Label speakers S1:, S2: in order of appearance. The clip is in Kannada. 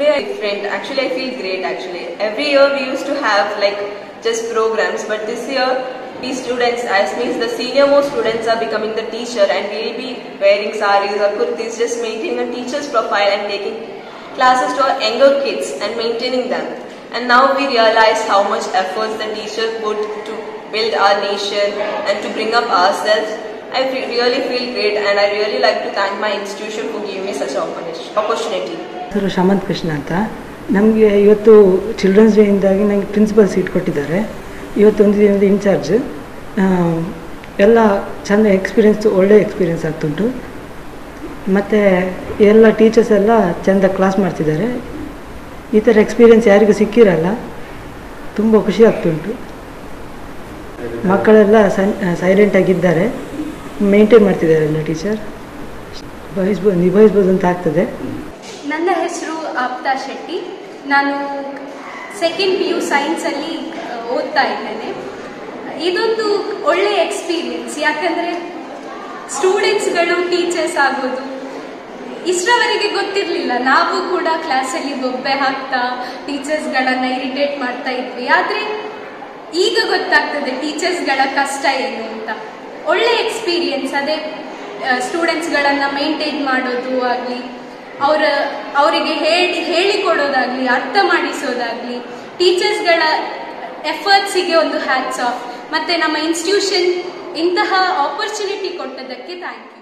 S1: today I different. Actually, I feel great. Actually, every year we used to have like just programs, but this year these students, as means the senior most students, are becoming the teacher, and we'll be wearing saris or kurtis, just maintaining a teacher's profile and taking classes to our younger kids and maintaining them. And now we realize how much efforts the teacher put to build our nation and to bring up ourselves. I fe- really feel great, and I really like to thank my institution for giving me such an oppor- opportunity.
S2: ಹೆಸರು ಶಮಂತ್ ಕೃಷ್ಣ ಅಂತ ನಮಗೆ ಇವತ್ತು ಚಿಲ್ಡ್ರನ್ಸ್ ಡೇಯಿಂದಾಗಿ ನನಗೆ ಪ್ರಿನ್ಸಿಪಲ್ ಸೀಟ್ ಕೊಟ್ಟಿದ್ದಾರೆ ಇವತ್ತು ಒಂದು ದಿನದ ಇನ್ಚಾರ್ಜ್ ಎಲ್ಲ ಚೆಂದ ಎಕ್ಸ್ಪೀರಿಯನ್ಸ್ ಒಳ್ಳೆ ಎಕ್ಸ್ಪೀರಿಯನ್ಸ್ ಆಗ್ತುಂಟು ಮತ್ತು ಎಲ್ಲ ಟೀಚರ್ಸ್ ಎಲ್ಲ ಚೆಂದ ಕ್ಲಾಸ್ ಮಾಡ್ತಿದ್ದಾರೆ ಈ ಥರ ಎಕ್ಸ್ಪೀರಿಯನ್ಸ್ ಯಾರಿಗೂ ಸಿಕ್ಕಿರಲ್ಲ ತುಂಬ ಖುಷಿ ಆಗ್ತುಂಟು ಮಕ್ಕಳೆಲ್ಲ ಸೈಲೆಂಟಾಗಿದ್ದಾರೆ ಮೇಂಟೈನ್ ಮಾಡ್ತಿದ್ದಾರೆ ಎಲ್ಲ ಟೀಚರ್ ನಿಭಾಯಿಸ್ಬೋದು ನಿಭಾಯಿಸ್ಬೋದು ಅಂತ ಆಗ್ತದೆ
S3: ನನ್ನ ಹೆಸರು ಆಪ್ತಾ ಶೆಟ್ಟಿ ನಾನು ಸೆಕೆಂಡ್ ಪಿ ಯು ಸೈನ್ಸಲ್ಲಿ ಓದ್ತಾ ಇದ್ದೇನೆ ಇದೊಂದು ಒಳ್ಳೆ ಎಕ್ಸ್ಪೀರಿಯನ್ಸ್ ಯಾಕಂದರೆ ಸ್ಟೂಡೆಂಟ್ಸ್ಗಳು ಟೀಚರ್ಸ್ ಆಗೋದು ಇಷ್ಟರವರೆಗೆ ಗೊತ್ತಿರಲಿಲ್ಲ ನಾವು ಕೂಡ ಕ್ಲಾಸಲ್ಲಿ ಬೊಬ್ಬೆ ಹಾಕ್ತಾ ಟೀಚರ್ಸ್ಗಳನ್ನು ಇರಿಟೇಟ್ ಮಾಡ್ತಾ ಇದ್ವಿ ಆದರೆ ಈಗ ಗೊತ್ತಾಗ್ತದೆ ಟೀಚರ್ಸ್ಗಳ ಕಷ್ಟ ಏನು ಅಂತ ಒಳ್ಳೆ ಎಕ್ಸ್ಪೀರಿಯನ್ಸ್ ಅದೇ ಸ್ಟೂಡೆಂಟ್ಸ್ಗಳನ್ನು ಮೇಂಟೈನ್ ಮಾಡೋದು ಆಗಲಿ ಅವರ ಅವರಿಗೆ ಹೇಳಿ ಹೇಳಿಕೊಡೋದಾಗ್ಲಿ ಅರ್ಥ ಮಾಡಿಸೋದಾಗ್ಲಿ ಟೀಚರ್ಸ್ಗಳ ಎಫರ್ಟ್ಸಿಗೆ ಒಂದು ಹ್ಯಾಟ್ಸ್ ಆಫ್ ಮತ್ತೆ ನಮ್ಮ ಇನ್ಸ್ಟಿಟ್ಯೂಷನ್ ಇಂತಹ ಆಪರ್ಚುನಿಟಿ ಕೊಟ್ಟದಕ್ಕೆ ಥ್ಯಾಂಕ್ ಯು